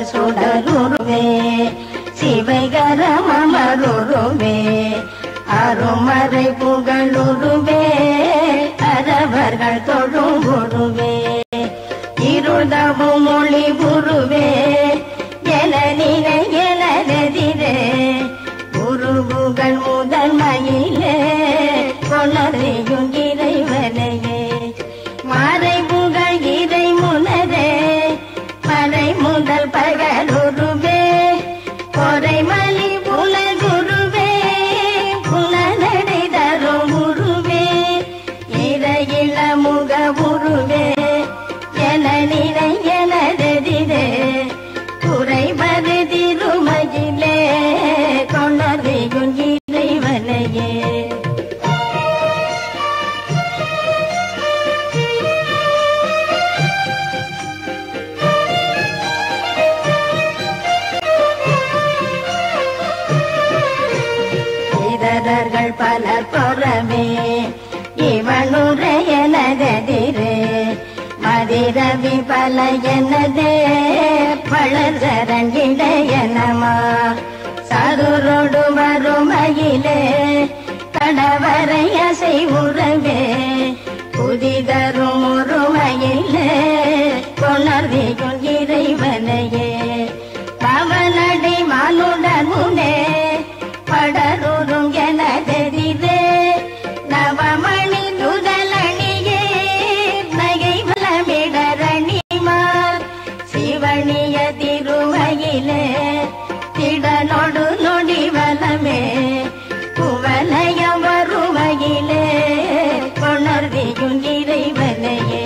சுடருருவே சிவைகரமருருவே அருமறை புகழுருவே அரவர்கள் தொழும் குருவே இருதவும் மொழி குருவே என நினை எனதெதிரே குருகுகள் முதன்மையிலே கொணரையும் இறைவனையே மறைபுகள் இறை முனரே மறை முதல் பகலுருவே பொறைமலி புலகுருவே புலனடை தரும் குருவே இறையில முக உருவே என நினை எனதெதிரே குறைவது திருமகிலே கொண்டதையும் இறைவனையே இதரர்கள் பலர் புறமே இவனுரைய நகதிரே மதிரவி பல எனதே பழசரங்கிடைய நமா சதுரோடு வறுமையிலே கடவரைய செய்வுறவே புதிதரும் ஒருமையிலே கொணர்வியும் இறைவனையே பவனடி மானுடன் முனே படருறும் எனதெதிரே நவமணி நுதலணியே நகை வளமிடரணிமார் சிவனிய திருமையிலே திடனொடு நொடி வலமே குவலயம் வருமையிலே கொணர்வியும் இறைவனையே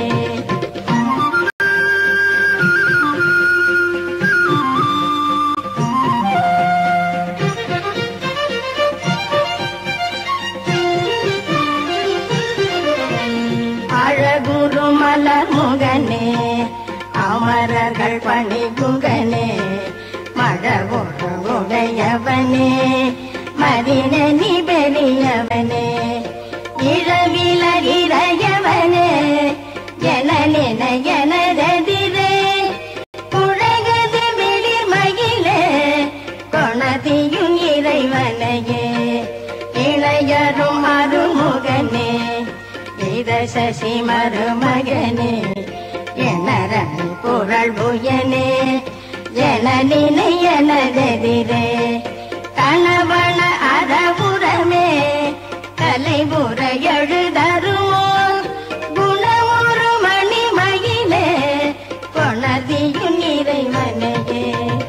அழகுரு மலர் முகனே அமரர்கள் பணி குகனே மழவுரு உடையவனே மதினி பெரியவனே இளவிலர் இறையவனே என நின எனதெதிரே குழகது வெளிர் மகிழே கொணதியும் இறைவனையே இளையரும் அருமுகனே இத சசி மருமகனே எனரணி புரள் புயனே என நினை எனதெதிரே கணவன அறபுறமே தலைபுற எழுதருமோ குணமுறு மணிமயிலே கொணதியும் இறைவனையே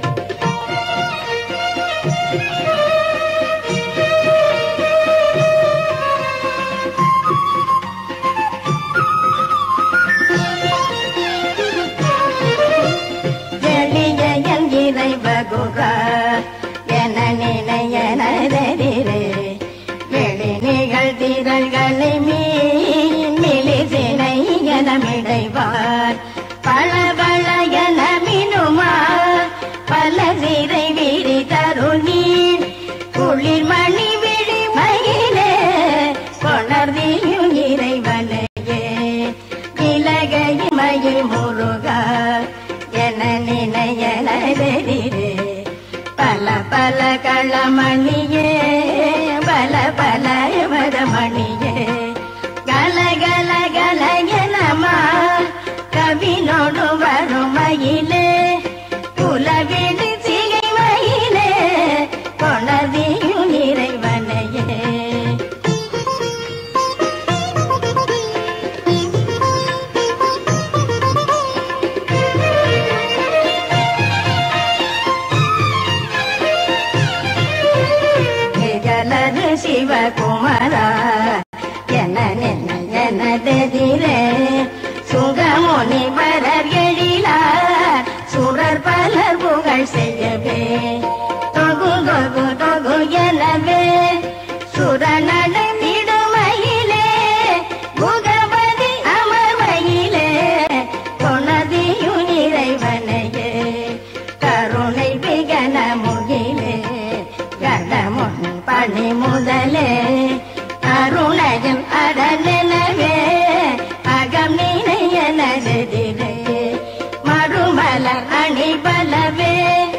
எளிய என் இறைவகுக என நினையனதெதிரே வெளி நிகழ்திரள்களை மீன் மிளிசினை எனமிடைவார் பல பல என மினுமா பல சிறை விரி தருணீர் குளிர் மணி விழி மயிலே கொணர்வியும் இறைவனையே இலகை மயில் முருகா என நினையனதெதிரே பல பல களமணியே பல பல மணியே கல கல கல எனமா கவினோடு வரும் மயிலே குலவிழி சிகை மயிலே கொணர்வியும் இறைவனையே நிகழது சிவகுமாரா என நின்ன எனதெதிரே சுகமுனி பரர் எழிலார் சுரர் பலர் புகழ் செய்யவே தொகு தொகு தொகு எனவே சுரநடமிடுமையிலே முகபதி அமர்வையிலே கொணதியும் இறைவனையே கருணை விகன முகிலே கடமுன் பணி முதலே அருணையும் அடலெனவே அகம் நினையனதெதிரே மறுமலர் அணிபல நலவே